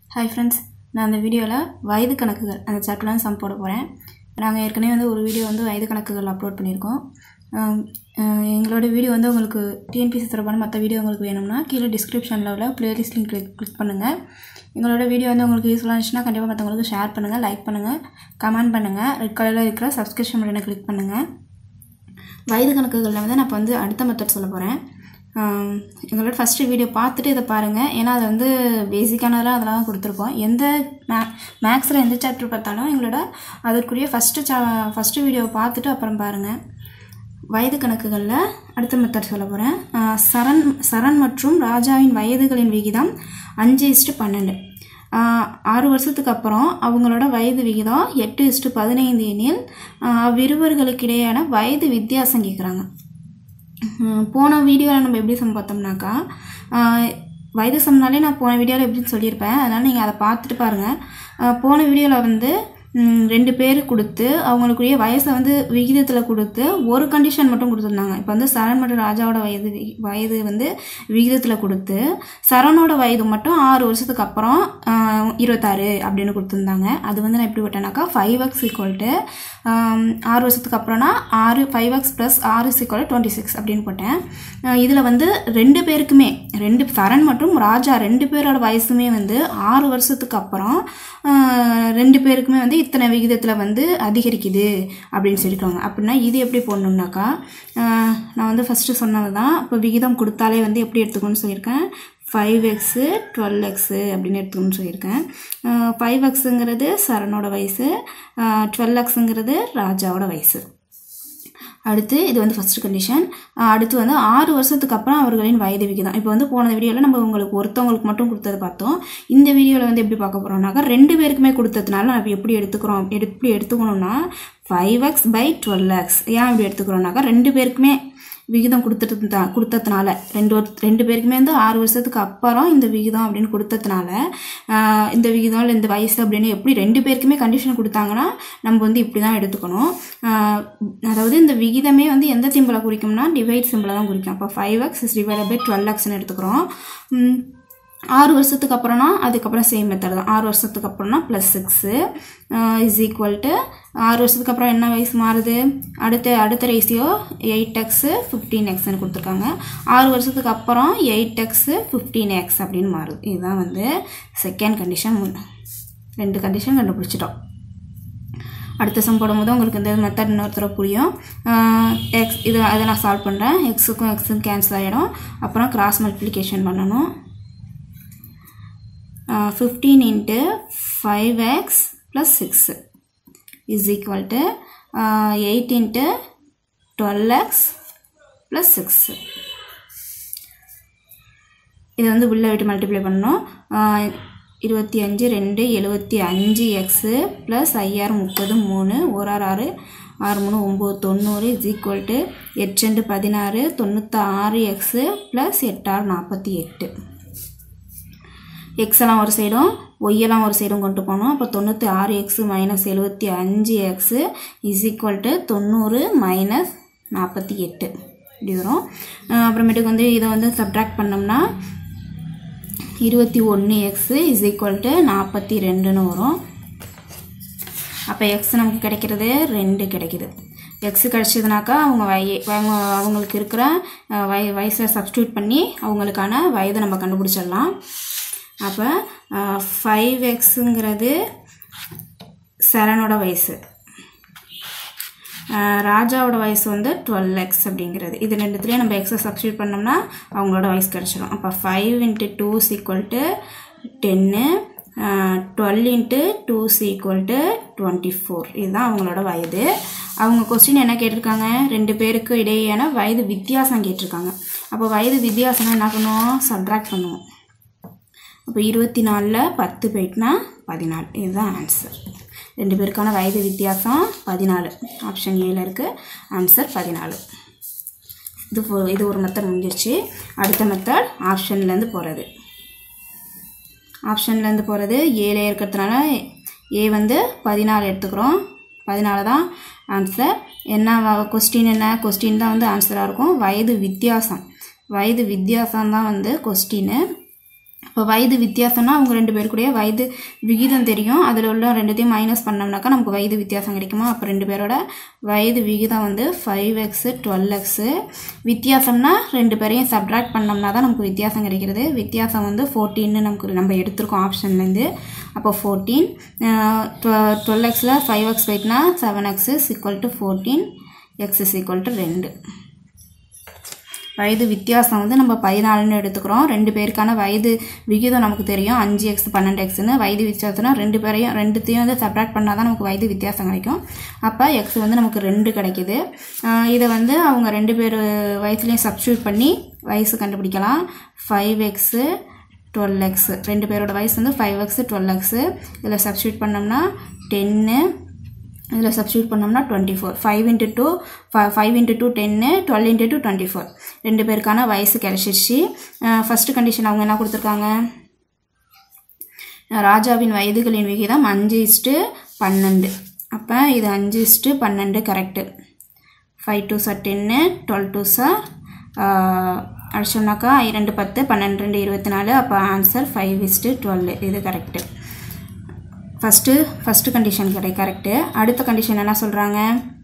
hi friends நான் அந்த வீடியோவில் வயது கணக்குகள் அந்த சாப்டர்லாம் சம் போட போகிறேன் நாங்கள் ஏற்கனவே வந்து ஒரு வீடியோ வந்து வயது கணக்குகள் அப்லோட் பண்ணியிருக்கோம் ஆம், அஹ், எங்களோட வீடியோ வந்து உங்களுக்கு டிஎன்பிசி தொடர்பான மற்ற வீடியோ உங்களுக்கு வேணும்னா கீழே டிஸ்கிரிப்ஷனில் உள்ள பிளேலிஸ்ட் லிங்க் கிளிக் கிளிக் பண்ணுங்கள் எங்களோட வீடியோ வந்து உங்களுக்கு யூஸ்ஃபுல்லாக இருந்துச்சுன்னா கண்டிப்பாக மற்றவங்களுக்கு ஷேர் பண்ணுங்கள் லைக் பண்ணுங்கள் கமெண்ட் பண்ணுங்கள் ரெட் கலரில் இருக்கிற சப்ஸ்கிரிப்ஷன் பட்டனை கிளிக் பண்ணுங்கள் வயது கணக்குகளில் வந்து நான் இப்போ வந்து அடுத்த மெத்தட் சொல்ல போகிறேன் எங்களோட ஃபஸ்ட்டு வீடியோ பார்த்துட்டு இதை பாருங்கள் ஏன்னா அது வந்து பேசிக்கானதெல்லாம் அதெல்லாம் தான் கொடுத்துருப்போம் எந்த மே மேக்ஸில் எந்த சாப்டர் பார்த்தாலும் எங்களோட அதற்குரிய ஃபஸ்ட்டு சா ஃபஸ்ட்டு வீடியோவை பார்த்துட்டு அப்புறம் பாருங்கள் வயது கணக்குகளில் அடுத்த மெத்தட் சொல்ல போகிறேன் சரண் சரண் மற்றும் ராஜாவின் வயதுகளின் விகிதம் அஞ்சு இஸ்ட்டு பன்னெண்டு ஆஹ் ஆறு வருஷத்துக்கு அப்புறம் அவங்களோட வயது விகிதம் எட்டு இஸ்ட்டு பதினைந்து எனில் ஆஹ் அவ்விருவர்களுக்கு இடையேயான வயது வித்தியாசம் கேட்குறாங்க ஹம், போன வீடியோவில் நம்ம எப்படி சம் பார்த்தோம்னாக்கா ஆஹ் வயது சம்னாலே நான் போன வீடியோவில் எப்படின்னு சொல்லியிருப்பேன் அதனால் நீங்கள் அதை பார்த்துட்டு பாருங்கள் ஆஹ் போன வீடியோவில் வந்து ம், ரெண்டு பேர் கொடுத்து அவங்களுக்குரிய வயசை வந்து விகிதத்தில் கொடுத்து ஒரு கண்டிஷன் மட்டும் கொடுத்துருந்தாங்க இப்போ வந்து சரண் மற்றும் ராஜாவோட வயது வி- வயது வந்து விகிதத்தில் கொடுத்து சரணோட வயது மட்டும் ஆறு வருஷத்துக்கு அப்புறம் ஆஹ், இருபத்தாறு அப்படின்னு கொடுத்துருந்தாங்க அது வந்து நான் எப்படி போட்டேனாக்கா ஃபைவ் எக்ஸ் ஈக்குவல் டு ஆறு வருஷத்துக்கு அப்புறம்னா ஆறு ஃபைவ் எக்ஸ் ப்ளஸ் ஆறு ஈக்குவல் டுவெண்ட்டி சிக்ஸ் அப்படின்னு போட்டேன் இதில் வந்து ரெண்டு பேருக்குமே ரெண்டு சரண் மற்றும் ராஜா ரெண்டு பேரோட வயசுமே வந்து ஆறு வருஷத்துக்கு அப்புறம் ஆஹ், ரெண்டு பேருக்குமே வந்து இத்தனை விகிதத்தில் வந்து அதிகரிக்குது அப்படின்னு சொல்லியிருக்காங்க அப்படின்னா இது எப்படி போடணுன்னாக்கா ஆஹ், நான் வந்து ஃபஸ்ட்டு சொன்னது தான் இப்போ விகிதம் கொடுத்தாலே வந்து எப்படி எடுத்துக்கணும்னு சொல்லியிருக்கேன் ஃபைவ் எக்ஸு டுவெல் எக்ஸு அப்படின்னு எடுத்துக்கணும்னு சொல்லியிருக்கேன் ஃபைவ் எக்ஸுங்கிறது சரணோட வயசு டுவெல் எக்ஸுங்கிறது ராஜாவோட வயசு அடுத்து இது வந்து ஃபஸ்ட்டு கண்டிஷன் அடுத்து வந்து ஆறு வருஷத்துக்கு அப்புறம் அவர்களின் வயது விகிதம் இப்போ வந்து போன வீடியோவில் நம்ம உங்களுக்கு ஒருத்தவங்களுக்கு மட்டும் கொடுத்தது பார்த்தோம் இந்த வீடியோவில் வந்து எப்படி பார்க்க போகிறோம்னாக்கா ரெண்டு பேருக்குமே கொடுத்ததுனால நம்ம எப்படி எடுத்துக்கிறோம் எடு- எப்படி எடுத்துக்கணும்னா five x by twelve x ஏன் இப்படி எடுத்துக்கிறோம்னாக்கா ரெண்டு பேருக்குமே விகிதம் கொடுத்துட்டு தான் கொடுத்ததுனால ரெண்டு ஒரு ரெண்டு பேருக்குமே வந்து ஆறு வருஷத்துக்கு அப்புறம் இந்த விகிதம் அப்படின்னு கொடுத்ததுனால ஆஹ், இந்த விகிதம் இல்லை இந்த வயசு அப்படின்னு எப்படி ரெண்டு பேருக்குமே கண்டிஷன் கொடுத்தாங்கன்னா நம்ம வந்து இப்படி தான் எடுத்துக்கணும் ஆஹ், அதாவது இந்த விகிதமே வந்து எந்த சிம்பிளை குறிக்கும்னா டிவைட் சிம்பிளை தான் குறிக்கும் அப்போ five x is divide by twelve எக்ஸ்னு எடுத்துக்கிறோம் உம், ஆறு வருஷத்துக்கு அப்புறம்னா அதுக்கப்புறம் சேம் மெத்தட் தான் ஆறு வருஷத்துக்கு அப்புறம்னா plus six is equal to ஆறு வருஷத்துக்கு அப்புறம் என்ன வயசு மாறுது அடுத்த அடுத்த ரேஷியோ எயிட் எக்ஸு ஃபிஃப்டீன் எக்ஸ்னு கொடுத்துருக்காங்க ஆறு வருஷத்துக்கு அப்புறம் எயிட் எக்ஸு ஃபிஃப்டீன் எக்ஸ் அப்படின்னு மாறுது இதுதான் வந்து செகண்ட் கண்டிஷன் ரெண்டு கண்டிஷன் கண்டுபிடிச்சிட்டோம் அடுத்த சம் போடும்போது உங்களுக்கு இந்த மெத்தட் இன்னொருத்தர புரியும் எக்ஸ் இது அதை நான் சால்வ் பண்ணுறேன் எக்ஸுக்கும் எக்ஸுக்கும் கேன்சல் ஆகிடும் அப்புறம் கிராஸ் மல்டிப்ளிகேஷன் பண்ணணும் fifteen into five x plus six is equal to eight into twelve x plus six இது வந்து உள்ள விட்டு மல்டிப்ளை பண்ணணும் ஆஹ் இருபத்தி அஞ்சு ரெண்டு எழுபத்தி அஞ்சு எக்ஸு ப்ளஸ் ஐயாயிரம் முப்பது மூணு ஒரு ஆறு ஆறு ஆறு மூணு ஒம்பது தொண்ணூறு இஸ் ஈக்குவல் டு எட்டு ரெண்டு பதினாறு தொண்ணூற்றி எக்ஸு ப்ளஸ் எட்டாறு நாற்பத்தி எட்டு எக்ஸ் எல்லாம் ஒரு சைடும் ஒய் எல்லாம் ஒரு சைடும் கொண்டு போனோம் அப்போ தொண்ணூற்றி ஆறு எக்ஸு மைனஸ் எழுபத்தி அஞ்சு எக்ஸு இஸ் ஈக்குவல் டு தொண்ணூறு மைனஸ் நாற்பத்தி எட்டு இப்படி வரும் அஹ் அப்புறமேட்டுக்கு வந்து இதை வந்து சப்ட்ராக்ட் பண்ணோம்னா இருபத்தி ஒன்று எக்ஸு இஸ் ஈக்குவல் டு நாற்பத்தி ரெண்டுன்னு வரும் அப்போ எக்ஸ் நமக்கு கிடைக்கிறது ரெண்டு கிடைக்குது எக்ஸ் கிடைச்சதுனாக்கா அவங்க வய அவங்க அவங்களுக்கு இருக்கிற அஹ், வய வயசை சப்ஸ்டியூட் பண்ணி அவங்களுக்கான வயதை நம்ம கண்டுபிடிச்சிடலாம் அப்போ ஃபைவ் எக்ஸுங்கிறது சரணோட வயசு அஹ், ராஜாவோட வயசு வந்து டுவெல் எக்ஸ் அப்படிங்கிறது இது ரெண்டுத்துலேயும் நம்ம எக்ஸை சப்ஸ்டியூட் பண்ணோம்னா அவங்களோட வயசு கிடச்சிடும் அப்போ five into two equal to டென்னு twelve into two equal to twenty four இதுதான் அவங்களோட வயது அவங்க கொஸ்டின் என்ன கேட்டிருக்காங்க ரெண்டு பேருக்கு இடையேயான வயது வித்தியாசம் கேட்டிருக்காங்க அப்போ வயது வித்தியாசம் என்ன பண்ணணும் சப்ட்ராக்ட் பண்ணுவோம் அப்போ இருபத்தி நாலில் பத்து போயிட்டுனா பதினாலு இதுதான் ஆன்சர் ரெண்டு பேருக்கான வயது வித்தியாசம் பதினாலு ஆப்ஷன் ஏல இருக்குது ஆன்சர் பதினாலு இது ஒரு- இது ஒரு மெத்தட் முடிஞ்சிருச்சு அடுத்த மெத்தட் ஆப்ஷன்லேருந்து போகிறது ஆப்ஷன்லேருந்து போகிறது ஏழே இருக்கிறதுனால ஏ வந்து பதினாலு எடுத்துக்கிறோம் பதினாலு தான் ஆன்சர் என்ன கொஸ்டின் என்ன கொஸ்டின் தான் வந்து ஆன்சராக இருக்கும் வயது வித்தியாசம் வயது வித்தியாசம் தான் வந்து கொஸ்டின்னு இப்போ வயது வித்தியாசம்னா அவங்க ரெண்டு பேருக்குடைய வயது விகிதம் தெரியும் அதில் உள்ள ரெண்டுத்தையும் மைனஸ் பண்ணோம்னாக்கா நமக்கு வயது வித்தியாசம் கிடைக்குமா அப்போ ரெண்டு பேரோட வயது விகிதம் வந்து ஃபைவ் எக்ஸு டுவெல் எக்ஸு வித்தியாசம்னா ரெண்டு பேரையும் சப்ட்ராக்ட் பண்ணோம்னா தான் நமக்கு வித்தியாசம் கிடைக்கிறது வித்தியாசம் வந்து ஃபோர்டீன்னு நமக்கு நம்ம எடுத்திருக்கோம் ஆப்ஷன்லேருந்து அப்போ ஃபோர்டீன் டுவெல் எக்ஸில் ஃபைவ் எக்ஸ் வெயிட்னா seven x is equal to fourteen x is equal to ரெண்டு வயது வித்தியாசம் வந்து நம்ம பதினாலுன்னு எடுத்துக்கிறோம் ரெண்டு பேருக்கான வயது விகிதம் நமக்கு தெரியும் அஞ்சு எக்ஸ் பன்னெண்டு எக்ஸ்னு வயது வித்தியாசம்னா ரெண்டு பேரையும் ரெண்டுத்தையும் வந்து செப்பரேட் பண்ணால் தான் நமக்கு வயது வித்தியாசம் கிடைக்கும் அப்போ எக்ஸ் வந்து நமக்கு ரெண்டு கிடைக்குது ஆஹ் இதை வந்து அவங்க ரெண்டு பேர் வயசுலையும் சப்ஸ்டியூட் பண்ணி வயசு கண்டுபிடிக்கலாம் ஃபைவ் எக்ஸு டுவெல் எக்ஸு ரெண்டு பேரோட வயசு வந்து ஃபைவ் எக்ஸு டுவெல் எக்ஸு இதில் சப்ஸ்டியூட் பண்ணோம்னா டென்னு இதில் சப்ஸ்டியூட் பண்ணோம்னா twenty four five into two five into two ten twelve into two twenty four ரெண்டு பேருக்கான வயசு கிடச்சிருச்சு ஃபஸ்ட்டு கண்டிஷன் அவங்க என்ன கொடுத்துருக்காங்க ராஜாவின் வயதுகளின் விகிதம் அஞ்சு இஸ்ட்டு பன்னெண்டு அப்போ இது அஞ்சு இஸ்ட்டு பன்னெண்டு கரெக்டு ஃபைவ் டூ சார் டென்னு டுவெல் டூ சார் அடிச்சோம்னாக்கா ரெண்டு பத்து பன்னெண்டு ரெண்டு இருபத்தி நாலு அப்போ ஆன்சர் ஃபைவ் இஸ்ட்டு டுவெல் இது கரெக்டு ஃபஸ்ட்டு ஃபஸ்ட்டு கண்டிஷன் கிடை கரெக்டு அடுத்த கண்டிஷன் என்ன சொல்கிறாங்க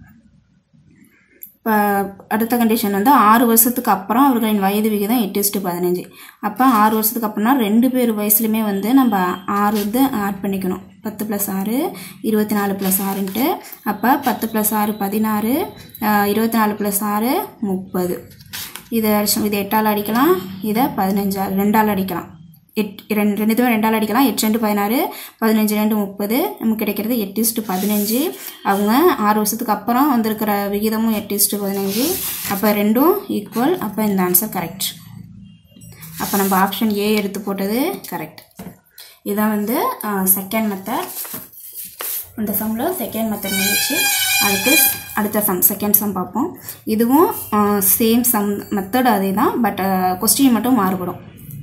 இப்போ அடுத்த கண்டிஷன் வந்து ஆறு வருஷத்துக்கு அப்புறம் அவர்களின் வயது விகிதம் எட்டு இஸ்ட்டு பதினஞ்சு அப்போ ஆறு வருஷத்துக்கு அப்புறம்னா ரெண்டு பேர் வயசுலையுமே வந்து நம்ம ஆறு வந்து ஆட் பண்ணிக்கணும் பத்து ப்ளஸ் ஆறு இருபத்தி நாலு ப்ளஸ் ஆறுன்ட்டு அப்போ பத்து ப்ளஸ் ஆறு பதினாறு இருபத்தி நாலு ப்ளஸ் ஆறு முப்பது இதை அடிச்சோம் இதை எட்டால் அடிக்கலாம் இதை பதினஞ்சால் ரெண்டால் அடிக்கலாம் எட் ரெண்டு ரெண்டுத்துமே ரெண்டால் அடிக்கலாம் எட்டு ரெண்டு பதினாறு பதினஞ்சு ரெண்டு முப்பது நமக்கு கிடைக்கிறது எட்டு இஸ்ட்டு பதினஞ்சு அவங்க ஆறு வருஷத்துக்கு அப்புறம் வந்திருக்கிற விகிதமும் எட்டு இஸ்ட்டு பதினஞ்சு அப்போ ரெண்டும் ஈக்குவல் அப்போ இந்த ஆன்சர் கரெக்ட் அப்போ நம்ம ஆப்ஷன் ஏ எடுத்து போட்டது கரெக்ட் இதான் வந்து செகண்ட் மெத்தட் இந்த சம்மில் செகண்ட் மெத்தட் முடிச்சு அடுத்து அடுத்த சம் செகண்ட் சம் பார்ப்போம் இதுவும் சேம் சம் மெத்தட் அதே தான் பட் கொஸ்டின் மட்டும் மாறுபடும்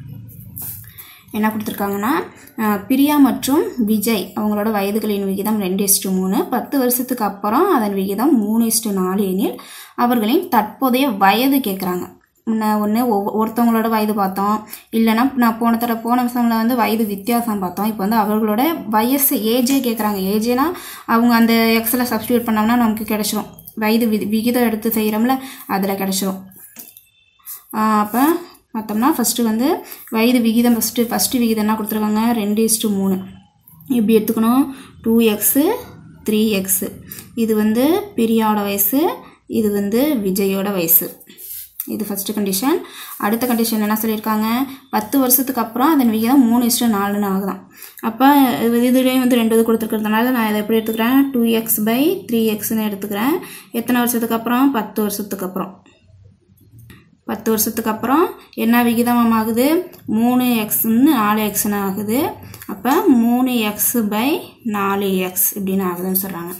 என்ன கொடுத்துருக்காங்கன்னா அஹ், பிரியா மற்றும் விஜய் அவங்களோட வயதுகளின் விகிதம் ரெண்டு இஸ்டு மூணு பத்து வருஷத்துக்கு அப்புறம் அதன் விகிதம் மூணு இஸ்டு நாலு எனில் அவர்களின் தற்போதைய வயது கேட்குறாங்க முன்ன ஒன்று ஒவ்வொ ஒருத்தவங்களோட வயது பார்த்தோம் இல்லைன்னா நான் போன தடவை போன வருஷம்ல வந்து வயது வித்தியாசம் பார்த்தோம் இப்போ வந்து அவர்களோட வயசு ஏஜே கேட்குறாங்க ஏஜேனா அவங்க அந்த எக்ஸில் சப்ஸ்டியூட் பண்ணோம்னா நமக்கு கிடச்சிரும் வயது வி விகிதம் எடுத்து செய்கிறோம்ல அதில் கிடச்சிரும் அப்போ பார்த்தோம்னா ஃபஸ்ட்டு வந்து வயது விகிதம் ஃபஸ்ட்டு ஃபஸ்ட்டு விகிதம் என்ன கொடுத்துருக்காங்க ரெண்டு இஸ்ட்டு மூணு இப்படி எடுத்துக்கணும் டூ எக்ஸு த்ரீ எக்ஸு இது வந்து பிரியாவோட வயசு இது வந்து விஜயோட வயசு இது ஃபஸ்ட்டு கண்டிஷன் அடுத்த கண்டிஷன் என்ன சொல்லியிருக்காங்க பத்து வருஷத்துக்கு அப்புறம் அதன் விகிதம் மூணு இஸ்ட்டு நாலுன்னு ஆகுதான் அப்போ இதுலேயும் வந்து ரெண்டு இது கொடுத்துருக்கிறதுனால நான் இதை எப்படி எடுத்துக்கிறேன் டூ எக்ஸ் பை த்ரீ எக்ஸ்னு எடுத்துக்கிறேன் எத்தனை வருஷத்துக்கு அப்புறம் பத்து வருஷத்துக்கு அப்புறம் பத்து வருஷத்துக்கு அப்புறம் என்ன விகிதம் ஆகுது மூணு எக்ஸ்ன்னு நாலு எக்ஸ்னு ஆகுது அப்போ மூணு எக்ஸ் பை நாலு எக்ஸ் இப்படின்னு ஆகுதுன்னு சொல்கிறாங்க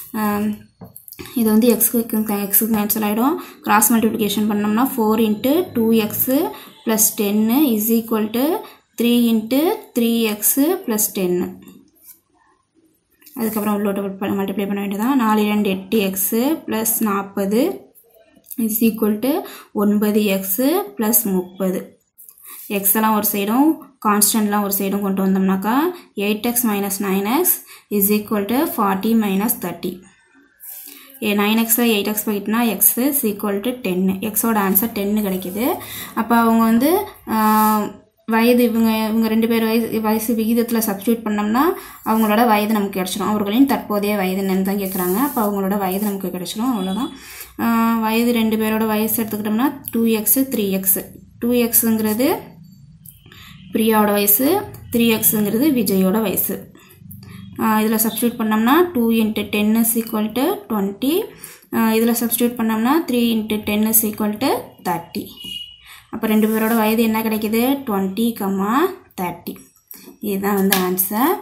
இது வந்து எக்ஸுக்கு எக்ஸுக்கு கேன்சல் ஆகிடும் கிராஸ் மல்டிப்ளிகேஷன் பண்ணோம்னா four into two x plus ten is equal to three into three x plus ten அதுக்கப்புறம் உள்ளோட்ட மல்டிப்ளை பண்ண வேண்டியதான் நாலு ரெண்டு எட்டு எக்ஸு ப்ளஸ் நாற்பது இஸ் ஈக்குவல் டு ஒன்பது எக்ஸு ப்ளஸ் முப்பது எக்ஸ் எல்லாம் ஒரு சைடும் கான்ஸ்டன்ட்லாம் ஒரு சைடும் கொண்டு வந்தோம்னாக்கா eight x minus nine x is equal to forty minus thirty ஏ நைன் எக்ஸில் எயிட் எக்ஸ் போயிட்டுனா எக்ஸ் இஸ் ஈக்குவல் டு டென்னு எக்ஸோட ஆன்சர் டென்னு கிடைக்குது அப்போ அவங்க வந்து ஆஹ், வயது இவங்க இவங்க ரெண்டு பேர் வயசு வயசு விகிதத்தில் சப்ஸ்டியூட் பண்ணோம்னா அவங்களோட வயது நமக்கு கிடச்சிரும் அவர்களின் தற்போதைய வயது என்னன்னு தான் கேட்குறாங்க அப்போ அவங்களோட வயது நமக்கு கிடச்சிரும் அவ்வளோதான் ஆஹ், வயது ரெண்டு பேரோட வயசு எடுத்துக்கிட்டோம்னா two x three x two எக்ஸுங்கிறது பிரியாவோட வயசு த்ரீ எக்ஸுங்கிறது விஜயோட வயசு இதில் சப்ஸ்டியூட் பண்ணோம்னா two into ten is equal to twenty இதில் சப்ஸ்டியூட் பண்ணோம்னா three into ten is equal to thirty அப்போ ரெண்டு பேரோட வயது என்ன கிடைக்குது டுவெண்ட்டி கம்மா தேர்ட்டி இதுதான் வந்து ஆன்சர்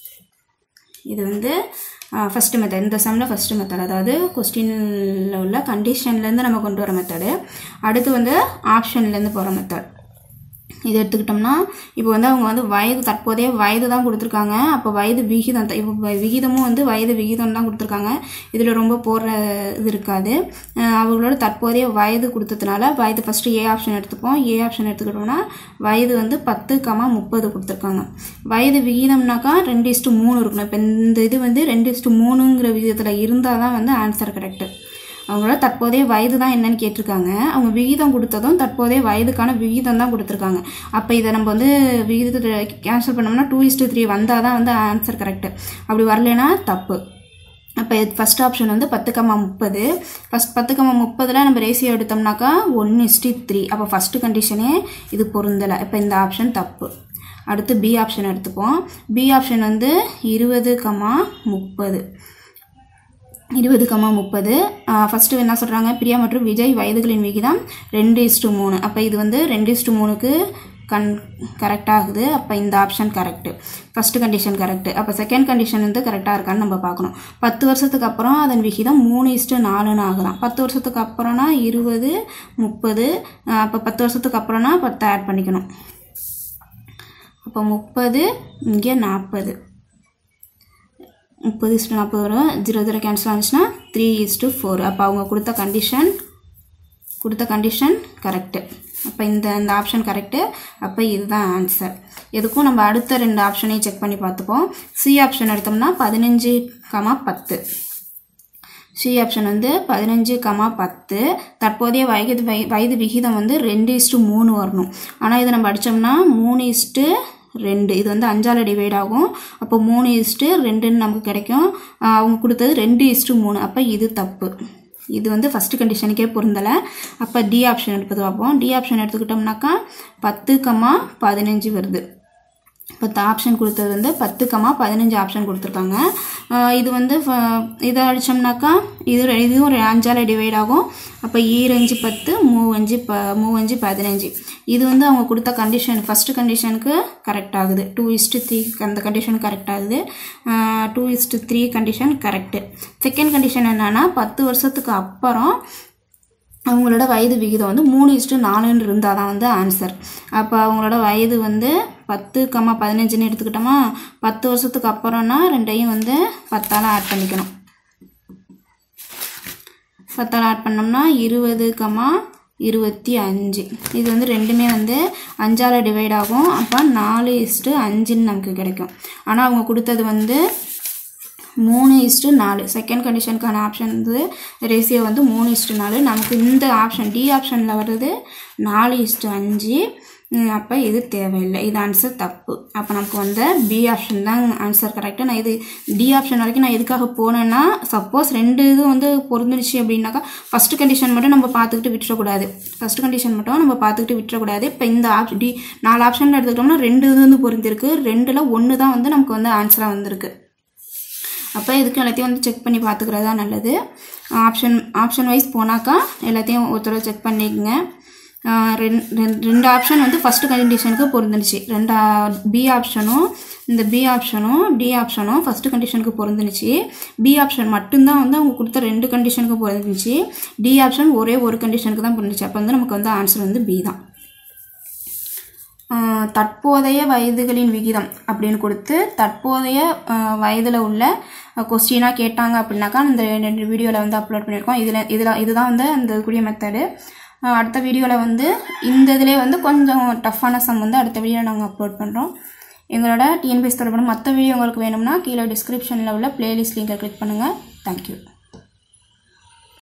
இது வந்து ஃபஸ்ட்டு மெத்தட் இந்த சம்மில் ஃபஸ்ட்டு மெத்தட் அதாவது கொஸ்டினில் உள்ள கண்டிஷன்லேருந்து நம்ம கொண்டு வர மெத்தடு அடுத்து வந்து ஆப்ஷன்லேருந்து போகிற மெத்தட் இது எடுத்துக்கிட்டோம்னா இப்போ வந்து அவங்க வந்து வயது தற்போதைய வயது தான் கொடுத்துருக்காங்க அப்போ வயது விகிதம் த- இப்போ வ- விகிதமும் வந்து வயது விகிதம் தான் கொடுத்துருக்காங்க இதில் ரொம்ப போடுற இது இருக்காது அஹ் அவங்களோட தற்போதைய வயது கொடுத்ததுனால வயது ஃபஸ்ட்டு ஏ ஆப்ஷன் எடுத்துப்போம் ஏ ஆப்ஷன் எடுத்துக்கிட்டோம்னா வயது வந்து பத்து கமா முப்பது கொடுத்துருக்காங்க வயது விகிதம்னாக்கா ரெண்டு இஸ்ட்டு மூணு இருக்கணும் இப்போ இந்த இது வந்து ரெண்டு இஸ்ட்டு மூணுங்கிற விகிதத்தில் இருந்தால் தான் வந்து ஆன்சர் கரெக்டு அவங்களோட தற்போதைய வயது தான் என்னன்னு கேட்டிருக்காங்க அவங்க விகிதம் கொடுத்ததும் தற்போதைய வயதுக்கான விகிதம் தான் கொடுத்துருக்காங்க அப்போ இதை நம்ம வந்து விகிதத்தை கேன்சல் பண்ணோம்னா டூ இஸ்டு த்ரீ வந்தால் தான் வந்து ஆன்சர் கரெக்டு அப்படி வரலைன்னா தப்பு அப்போ ஃபஸ்ட் ஆப்ஷன் வந்து பத்து கம்மா முப்பது ஃபஸ்ட் பத்து கம்மா முப்பதில் நம்ம ரேசியோ எடுத்தோம்னாக்கா ஒன்று இஸ்டி த்ரீ அப்போ ஃபஸ்ட்டு கண்டிஷனே இது பொருந்தலை இப்போ இந்த ஆப்ஷன் தப்பு அடுத்து பி ஆப்ஷன் எடுத்துப்போம் பி ஆப்ஷன் வந்து இருபது கம்மா முப்பது இருபது கம்மா முப்பது ஃபஸ்ட்டு என்ன சொல்கிறாங்க பிரியா மற்றும் விஜய் வயதுகளின் விகிதம் ரெண்டு இஸ்டு மூணு அப்போ இது வந்து ரெண்டு இஸ்டு மூணுக்கு கன் கரெக்ட் ஆகுது அப்போ இந்த option correct first condition correct அப்போ செகண்ட் கண்டிஷன் வந்து கரெக்டாக இருக்கான்னு நம்ம பார்க்கணும் பத்து வருஷத்துக்கு அப்புறம் அதன் விகிதம் மூணு இஸ்டு நாலுன்னு ஆகலாம் பத்து வருஷத்துக்கு அப்புறம்னா இருபது முப்பது அப்போ பத்து வருஷத்துக்கு அப்புறம்னா பத்து ஆட் பண்ணிக்கணும் அப்போ முப்பது இங்கே நாற்பது முப்பது இஸ்டு நாற்பது வரும் ஜீரோ ஜீரோ கேன்சல் ஆனிச்சுன்னா த்ரீ இஸ்டு ஃபோர் அப்போ அவங்க கொடுத்த கண்டிஷன் கொடுத்த கண்டிஷன் கரெக்டு அப்போ இந்த இந்த ஆப்ஷன் கரெக்டு அப்போ இதுதான் ஆன்சர் எதுக்கும் நம்ம அடுத்த ரெண்டு ஆப்ஷனையும் செக் பண்ணி பார்த்துப்போம் சி ஆப்ஷன் எடுத்தோம்னா பதினஞ்சு கமா பத்து சி ஆப்ஷன் வந்து பதினஞ்சு கமா பத்து தற்போதைய வயது வய வயது விகிதம் வந்து ரெண்டு இஸ்டு மூணு வரணும் ஆனால் இதை நம்ம அடித்தோம்னா மூணு இஸ்டு ரெண்டு இது வந்து அஞ்சால் டிவைட் ஆகும் அப்போ மூணு இஸ்ட்டு ரெண்டுன்னு நமக்கு கிடைக்கும் ஆஹ் அவங்க கொடுத்தது ரெண்டு இஸ்ட்டு மூணு அப்போ இது தப்பு இது வந்து ஃபஸ்ட்டு கண்டிஷனுக்கே பொருந்தலை அப்போ டி ஆப்ஷன் எடுப்பது பார்ப்போம் டி ஆப்ஷன் எடுத்துக்கிட்டோம்னாக்கா பத்து கமா பதினஞ்சு வருது பத்து ஆப்ஷன் கொடுத்தது வந்து பத்து கமா பதினஞ்சு ஆப்ஷன் கொடுத்துருக்காங்க ஆஹ் இது வந்து ஃப- இதை அடித்தோம்னாக்கா இது ரெ- இதுவும் ஒரு அஞ்சால் டிவைட் ஆகும் அப்போ ஈரஞ்சு பத்து மூவஞ்சு ப மூவஞ்சு பதினஞ்சு இது வந்து அவங்க கொடுத்த கண்டிஷன் ஃபஸ்ட்டு கண்டிஷனுக்கு கரெக்ட் ஆகுது டூ இஸ்ட்டு த்ரீ அந்த கண்டிஷன் கரெக்ட் ஆகுது two is to three condition correct second condition என்னென்னா பத்து வருஷத்துக்கு அப்புறம் அவங்களோட வயது விகிதம் வந்து மூணு இஸ்டு நாலுன்னு இருந்தால் தான் வந்து ஆன்சர் அப்போ அவங்களோட வயது வந்து பத்து கம்மா பதினஞ்சுன்னு எடுத்துக்கிட்டோமா பத்து வருஷத்துக்கு அப்புறம்னா ரெண்டையும் வந்து பத்தால் ஆட் பண்ணிக்கணும் பத்தால் ஆட் பண்ணோம்னா இருபது கம்மா இருபத்தி அஞ்சு இது வந்து ரெண்டுமே வந்து அஞ்சால் டிவைட் ஆகும் அப்போ நாலு இஸ்ட்டு அஞ்சுன்னு நமக்கு கிடைக்கும் ஆனால் அவங்க கொடுத்தது வந்து மூணு இஸ்ட்டு நாலு செகண்ட் கண்டிஷனுக்கான ஆப்ஷன் வந்து ரேசியோ வந்து மூணு இஸ்ட்டு நாலு நமக்கு இந்த ஆப்ஷன் டி ஆப்ஷனில் வர்றது நாலு இஸ்ட்டு அஞ்சு ம், அப்போ இது தேவையில்லை இது ஆன்சர் தப்பு அப்போ நமக்கு வந்து பி ஆப்ஷன் தான் ஆன்சர் கரெக்டு நான் இது டி ஆப்ஷன் வரைக்கும் நான் எதுக்காக போனேன்னா சப்போஸ் ரெண்டு இது வந்து பொருந்துடுச்சு அப்படின்னாக்கா ஃபஸ்ட்டு கண்டிஷன் மட்டும் நம்ம பார்த்துக்கிட்டு விட்டுறக்கூடாது ஃபஸ்ட்டு கண்டிஷன் மட்டும் நம்ம பார்த்துக்கிட்டு விட்டுறக்கூடாது இப்போ இந்த ஆப் டி நாலு ஆப்ஷனில் எடுத்துக்கிட்டோம்னா ரெண்டு இது வந்து பொருந்திருக்கு ரெண்டில் ஒன்று தான் வந்து நமக்கு வந்து ஆன்சராக வந்திருக்கு அப்போ இதுக்கு எல்லாத்தையும் வந்து செக் பண்ணி பார்த்துக்கிறது தான் நல்லது ஆப்ஷன் ஆப்ஷன் வைஸ் போனாக்கா எல்லாத்தையும் ஒரு தடவை செக் பண்ணிக்கங்க ஆஹ் ரெண் ரெண்- ரெண்டு ஆப்ஷன் வந்து ஃபஸ்ட்டு கண்டிஷனுக்கு பொருந்துனுச்சு ரெண்டா பி ஆப்ஷனும் இந்த பி ஆப்ஷனும் டி ஆப்ஷனும் ஃபஸ்ட்டு கண்டிஷனுக்கு பொருந்துனுச்சு பி ஆப்ஷன் மட்டும்தான் வந்து அவங்க கொடுத்த ரெண்டு கண்டிஷனுக்கு பொருந்துச்சு டி ஆப்ஷன் ஒரே ஒரு கண்டிஷனுக்கு தான் பொருந்துச்சு அப்போ வந்து நமக்கு வந்து ஆன்சர் வந்து பி தான் ஆஹ் தற்போதைய வயதுகளின் விகிதம் அப்படின்னு கொடுத்து தற்போதைய வயதில் உள்ள கொஸ்டினாக கேட்டாங்க அப்படின்னாக்கா இந்த ரெண்டு வீடியோவில் வந்து அப்லோட் பண்ணியிருக்கோம் இதில் இதில் இதுதான் வந்து அந்த கூடிய மெத்தடு அடுத்த வீடியோவில் வந்து இந்த இதிலே வந்து கொஞ்சம் டஃப்பான சம் வந்து அடுத்த வீடியோ நாங்கள் அப்லோட் பண்ணுறோம் எங்களோட டிஎன்பிஎஸ் தொடர்பான மற்ற வீடியோ உங்களுக்கு வேணும்னா கீழே டிஸ்கிரிப்ஷனில் உள்ள பிளேலிஸ்ட் லிங்கை கிளிக் பண்ணுங்கள் தேங்க்யூ